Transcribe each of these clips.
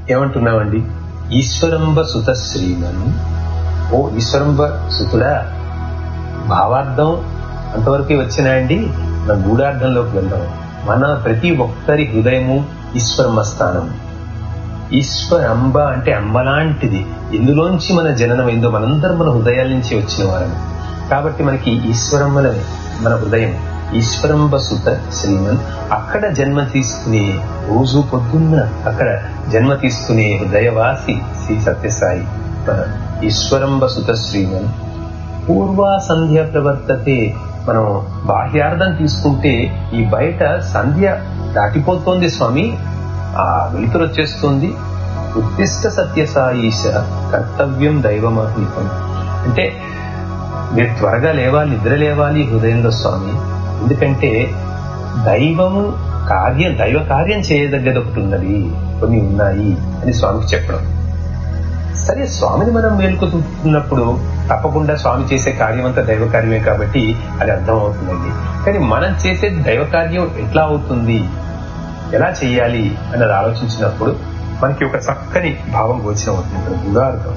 ఏమంటున్నామండి ఈశ్వరంబ సుత శ్రీమన్ ఓ ఈశ్వరంబ సుతుడా భావార్థం అంతవరకే వచ్చినాయండి మన గూఢార్థంలోకి వెళ్దాం మన ప్రతి ఒక్కరి హృదయము ఈశ్వరమ్మ స్థానం ఈశ్వరంబ అంటే అంబలాంటిది ఎందులోంచి మన జననమైందో మనందరం మన హృదయాల నుంచి వచ్చిన వారము కాబట్టి మనకి ఈశ్వరమ్మలనే మన హృదయం ఈశ్వరంబ సుత శ్రీమన్ అక్కడ జన్మ తీసుకునే రోజు పొద్దున్న అక్కడ జన్మ తీసుకునే హృదయవాసి శ్రీ సత్యసాయి మన ఈశ్వరంబ సుత శ్రీమన్ పూర్వ సంధ్య ప్రవర్తతే మనం బాహ్యార్థం తీసుకుంటే ఈ బయట సంధ్య దాటిపోతోంది స్వామి ఆ వెలుతురు వచ్చేస్తుంది ఉత్తిష్ట సత్యసాయీశ కర్తవ్యం దైవమాహ్నికం అంటే మీరు త్వరగా లేవాలి నిద్ర లేవాలి హృదయంలో స్వామి ఎందుకంటే దైవము కార్యం దైవ కార్యం చేయదగ్గది ఒకటి ఉన్నది కొన్ని ఉన్నాయి అని స్వామికి చెప్పడం సరే స్వామిని మనం మేల్కొతున్నప్పుడు తప్పకుండా స్వామి చేసే కార్యం అంతా దైవ కార్యమే కాబట్టి అది అర్థం అవుతుందండి కానీ మనం చేసే దైవ కార్యం ఎట్లా అవుతుంది ఎలా చేయాలి అన్నది ఆలోచించినప్పుడు మనకి ఒక చక్కని భావం గోచరం అవుతుంది ఇక్కడ గుడార్థం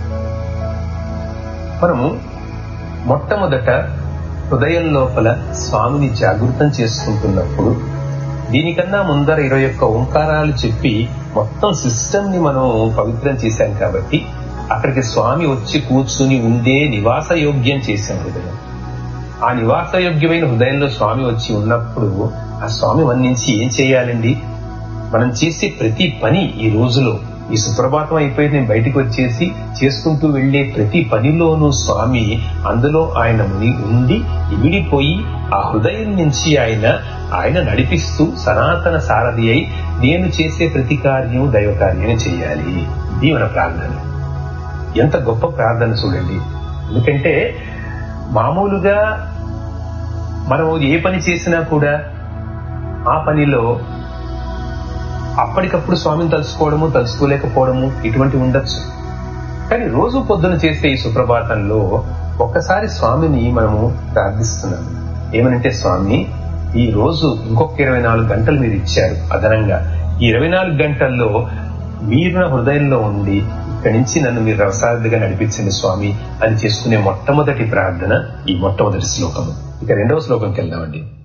మనము మొట్టమొదట హృదయం లోపల స్వామిని జాగృతం చేసుకుంటున్నప్పుడు దీనికన్నా ముందర ఇరవై ఒక్క ఓంకారాలు చెప్పి మొత్తం సిస్టమ్ ని మనం పవిత్రం చేశాం కాబట్టి అక్కడికి స్వామి వచ్చి కూర్చుని ఉండే నివాస యోగ్యం చేశాం హృదయం ఆ నివాస యోగ్యమైన హృదయంలో స్వామి వచ్చి ఉన్నప్పుడు ఆ స్వామి వర్ణించి ఏం చేయాలండి మనం చేసే ప్రతి పని ఈ రోజులో ఈ సుప్రభాతం అయిపోయి నేను బయటికి వచ్చేసి చేసుకుంటూ వెళ్లే ప్రతి పనిలోనూ స్వామి అందులో ఆయన ముని ఉండి ఇమిడిపోయి ఆ హృదయం నుంచి ఆయన ఆయన నడిపిస్తూ సనాతన సారథి అయి నేను చేసే ప్రతి కార్యం దైవ కార్యం చేయాలి ఇది మన ప్రార్థన ఎంత గొప్ప ప్రార్థన చూడండి ఎందుకంటే మామూలుగా మనం ఏ పని చేసినా కూడా ఆ పనిలో అప్పటికప్పుడు స్వామిని తలుచుకోవడము తలుచుకోలేకపోవడము ఇటువంటి ఉండొచ్చు కానీ రోజు పొద్దున చేసే ఈ సుప్రభాతంలో ఒక్కసారి స్వామిని మనము ప్రార్థిస్తున్నాము ఏమనంటే స్వామి ఈ రోజు ఇంకొక ఇరవై నాలుగు గంటలు మీరు ఇచ్చారు అదనంగా ఈ ఇరవై నాలుగు గంటల్లో మీరు నా హృదయంలో ఉండి ఇక్కడి నుంచి నన్ను మీరు రవసారథిగా నడిపించండి స్వామి అని చేసుకునే మొట్టమొదటి ప్రార్థన ఈ మొట్టమొదటి శ్లోకము ఇక రెండవ శ్లోకంకి వెళ్దామండి